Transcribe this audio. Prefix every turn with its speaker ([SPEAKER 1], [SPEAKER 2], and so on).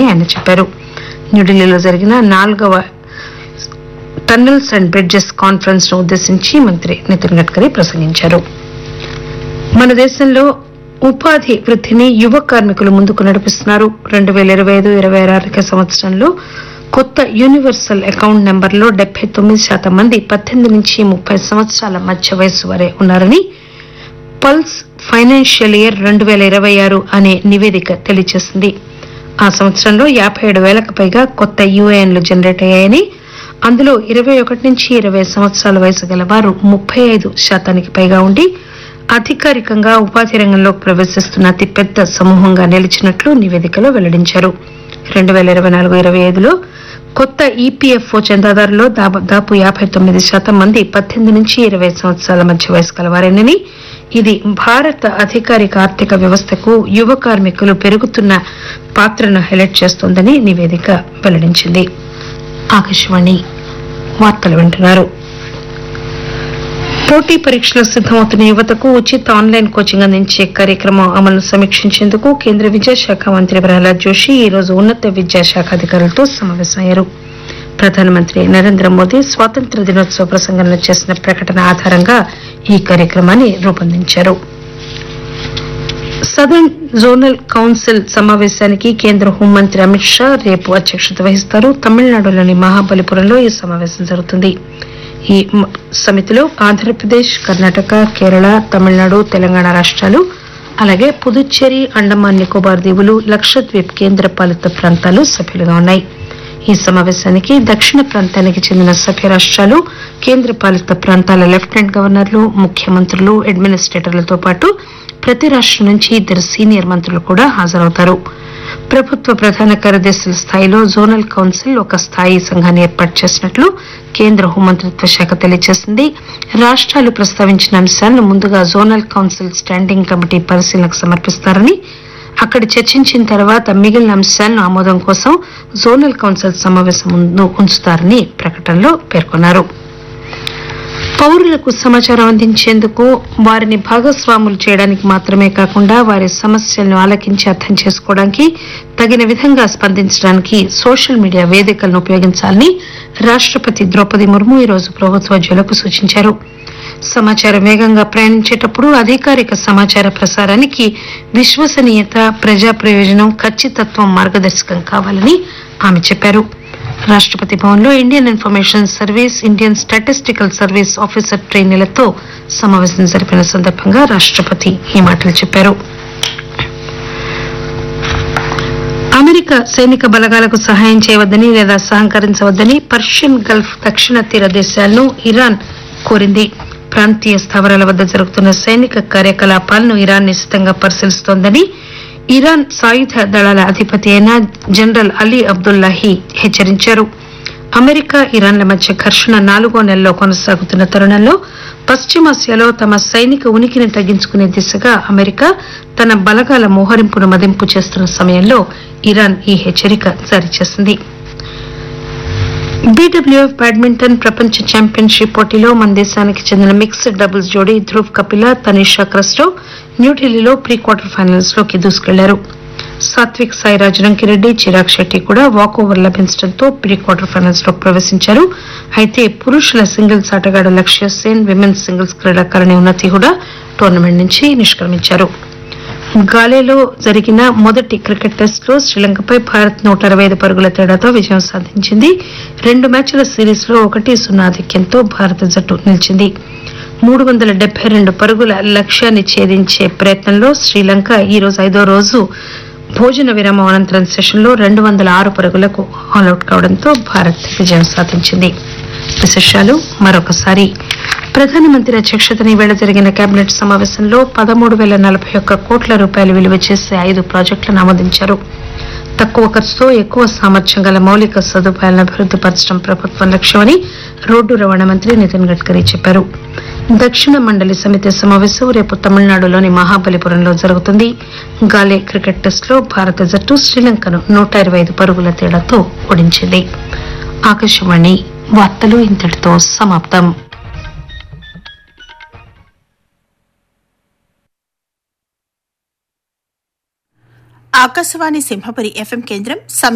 [SPEAKER 1] ఆయన చెప్పారు న్యూఢిల్లీలో జరిగిన నాలుగవ టన్నెల్స్ అండ్ బ్రిడ్జెస్ కాన్ఫరెన్స్ ను ఉద్దేశించి మంత్రి నితిన్ గడ్కరీ ప్రసంగించారు మన దేశంలో ఉపాధి వృద్ధిని యువ కార్మికులు ముందుకు నడిపిస్తున్నారు రెండు వేల ఇరవై ఐదు ఇరవై ఆరు ఆర్థిక సంవత్సరంలో కొత్త యూనివర్సల్ అకౌంట్ నెంబర్లో డెబ్బై తొమ్మిది శాతం మంది పద్దెనిమిది నుంచి ముప్పై సంవత్సరాల మధ్య వయసు వరే ఉన్నారని పల్స్ ఫైనాన్షియల్ ఇయర్ రెండు వేల ఇరవై ఆరు అనే నివేదిక తెలియజేసింది ఆ సంవత్సరంలో యాభై ఏడు వేలకు పైగా కొత్త యూఏఎన్లు జనరేట్ అయ్యాయని అందులో ఇరవై ఒకటి నుంచి ఇరవై సంవత్సరాల వయసు గల వారు ముప్పై ఐదు శాతానికి పైగా ఉండి అధికారికంగా ఉపాధి రంగంలోకి ప్రవేశిస్తున్న అతిపెద్ద సమూహంగా నిలిచినట్లు నివేదికలో వెల్లడించారు రెండు వేల ఇరవై నాలుగు ఇరవై ఐదులో కొత్త ఈపీఎఫ్ఓ చందాదారులో దాదాపు యాభై తొమ్మిది శాతం మంది పద్దెనిమిది నుంచి ఇరవై సంవత్సరాల మధ్య వయసు కలవారేనని ఇది భారత అధికారిక ఆర్థిక వ్యవస్థకు యువ కార్మికులు పెరుగుతున్న పాత్రను హైలైట్ చేస్తోందని నివేదిక వెల్లడించింది ఆకాశవాణి వార్తలు వింటున్నారు పోటీ పరీక్షలకు సిద్దమవుతున్న యువతకు ఉచిత ఆన్లైన్ కోచింగ్ అందించే కార్యక్రమం అమలును సమీక్షించేందుకు కేంద్ర విద్యాశాఖ మంత్రి ప్రహ్లాద్ జోషి ఈ రోజు ఉన్నత విద్యాశాఖ అధికారులతో సమావేశమయ్యారు ప్రధానమంత్రి నరేంద్ర మోదీ స్వాతంత్ర దినోత్సవ ప్రసంగంలో చేసిన ప్రకటన ఆధారంగా ఈ కార్యక్రమాన్ని రూపొందించారు సదర్న్ జోనల్ కౌన్సిల్ సమావేశానికి కేంద్ర హోంమంత్రి అమిత్ షా రేపు అధ్యక్షత వహిస్తారు తమిళనాడులోని మహాబలిపురంలో ఈ సమావేశం జరుగుతుంది ఈ మ- సమితిలో ఆంధ్రప్రదేశ్ కర్ణాటక కేరళ తమిళనాడు తెలంగాణ రాష్ట్రాలు అలాగే పుదుచ్చేరి అండమాన్ నికోబార్ దీవులు లక్షద్వీప్ కేంద్ర పాలిత ప్రాంతాలు సభ్యులుగా ఉన్నాయి ఈ సమావేశానికి దక్షిణ ప్రాంతానికి చెందిన సభ్య రాష్ట్రాలు కేంద్ర పాలిత ప్రాంతాల లెఫ్టినెంట్ గవర్నర్లు ముఖ్యమంత్రులు అడ్మినిస్ట్రేటర్లతో పాటు ప్రతి రాష్ట్రం నుంచి ఇద్దరు సీనియర్ మంత్రులు కూడా హాజరవుతారు ప్రభుత్వ ప్రధాన కార్యదర్శుల స్థాయిలో జోనల్ కౌన్సిల్ ఒక స్థాయి సంఘాన్ని ఏర్పాటు చేసినట్లు కేంద్ర హోంమంత్రిత్వ శాఖ తెలియజేసింది రాష్ట్రాలు ప్రస్తావించిన అంశాలను ముందుగా జోనల్ కౌన్సిల్ స్టాండింగ్ కమిటీ పరిశీలనకు సమర్పిస్తారని అక్కడ చర్చించిన తర్వాత మిగిలిన అంశాలను ఆమోదం కోసం జోనల్ కౌన్సిల్ సమావేశం ముందు ఉంచుతారని ప్రకటనలో పేర్కొన్నారు పౌరులకు సమాచారం అందించేందుకు వారిని భాగస్వాములు చేయడానికి మాత్రమే కాకుండా వారి సమస్యలను ఆలకించి అర్థం చేసుకోవడానికి తగిన విధంగా స్పందించడానికి సోషల్ మీడియా వేదికలను ఉపయోగించాలని రాష్టపతి ద్రౌపది ముర్ము ఈరోజు ప్రభుత్వోద్యోగులకు సూచించారు సమాచారం వేగంగా ప్రయాణించేటప్పుడు అధికారిక సమాచార ప్రసారానికి విశ్వసనీయత ప్రజా ప్రయోజనం ఖచ్చితత్వం మార్గదర్శకం కావాలని ఆమె చెప్పారు రాష్టపతి భవన్లో Indian information service Indian statistical service officer ట్రైనీలతో సమావేశం జరిపిన సందర్భంగా రాష్టపతి ఈ మాటలు చెప్పారు అమెరికా సైనిక బలగాలకు సహాయం చేయవద్దని లేదా సహకరించవద్దని పర్షియన్ గల్ఫ్ దక్షిణ తీర దేశాలను ఇరాన్ కోరింది ప్రాంతీయ స్థావరాల వద్ద జరుగుతున్న సైనిక కార్యకలాపాలను ఇరాన్ నిశితంగా పరిశీలిస్తోందని ఇరాన్ సాయుధ దళాల అధిపతి అయిన జనరల్ అలీ అబ్దుల్లాహి హెచ్చరించారు అమెరికా ఇరాన్ల మధ్య ఘర్షణ నాలుగో నెలలో కొనసాగుతున్న తరుణంలో పశ్చిమాసియాలో తమ సైనిక ఉనికిని తగ్గించుకునే దిశగా అమెరికా తన బలగాల మోహరింపును మదింపు చేస్తున్న సమయంలో ఇరాన్ ఈ హెచ్చరిక జారీ చేసింది బీడబ్ల్యూఎఫ్ బ్యాడ్మింటన్ ప్రపంచ ఛాంపియన్షిప్ పోటీలో మన దేశానికి చెందిన మిక్స్డ్ డబుల్స్ జోడీ ధ్రువ్ కపిల తనీషా క్రస్టో న్యూఢిల్లీలో ప్రీ క్వార్టర్ ఫైనల్స్ లోకి దూసుకెళ్లారు సాత్విక్ సాయిరాజ్ రంకిరెడ్డి చిరాగ్ శెట్టి కూడా వాక్ ఓవర్ లభించడంతో ప్రీ క్వార్టర్ ఫైనల్స్ లోకి ప్రవేశించారు అయితే పురుషుల సింగిల్స్ ఆటగాడు లక్ష్య సేన్ విమెన్స్ సింగిల్స్ క్రీడాకారిణి ఉన్నతి కూడా టోర్నమెంట్ నుంచి నిష్క్రమించారు గాలేలో జరిగిన మొదటి క్రికెట్ టెస్ట్ లో శ్రీలంకపై భారత్ నూట అరవై ఐదు పరుగుల తేడాతో విజయం సాధించింది రెండు మ్యాచ్ల సిరీస్ లో ఒకటి సున్నా ఆధిక్యంతో భారత జట్టు నిలిచింది మూడు వందల డెబ్బై రెండు పరుగుల లక్ష్యాన్ని ఛేదించే ప్రయత్నంలో శ్రీలంక ఈ రోజు ఐదో రోజు భోజన విరామం అనంతరం సెషన్లో రెండు వందల ఆరు పరుగులకు ఆల్అౌట్ కావడంతో భారత్ విజయం సాధించింది విశేషాలు మరొకసారి ప్రధానమంత్రి అధ్యక్షతన ఈవేళ జరిగిన కేబినెట్ సమావేశంలో పదమూడు వేల నలభై ఒక్క కోట్ల రూపాయలు విలువ చేసే ఐదు ప్రాజెక్టులను ఆమోదించారు తక్కువ ఖర్చుతో ఎక్కువ సామర్థ్యం గల మౌలిక సదుపాయాలను అభివృద్ది పరచడం ప్రభుత్వం లక్ష్యమని రోడ్డు రవాణా మంత్రి నితిన్ గడ్కరీ చెప్పారు దక్షిణ మండలి సమితి సమావేశం రేపు తమిళనాడులోని మహాబలిపురంలో జరుగుతుంది గాలే క్రికెట్ టెస్ట్ లో భారత జట్టు శ్రీలంకను నూట ఇరవై ఐదు పరుగుల తేడాతో ఓడించింది ఆకాశవాణి వార్తలు ఇంతటితో సమాప్తం
[SPEAKER 2] ఆకాశవాణి సింహపురి ఎఫ్ఎం కేంద్రం సమీ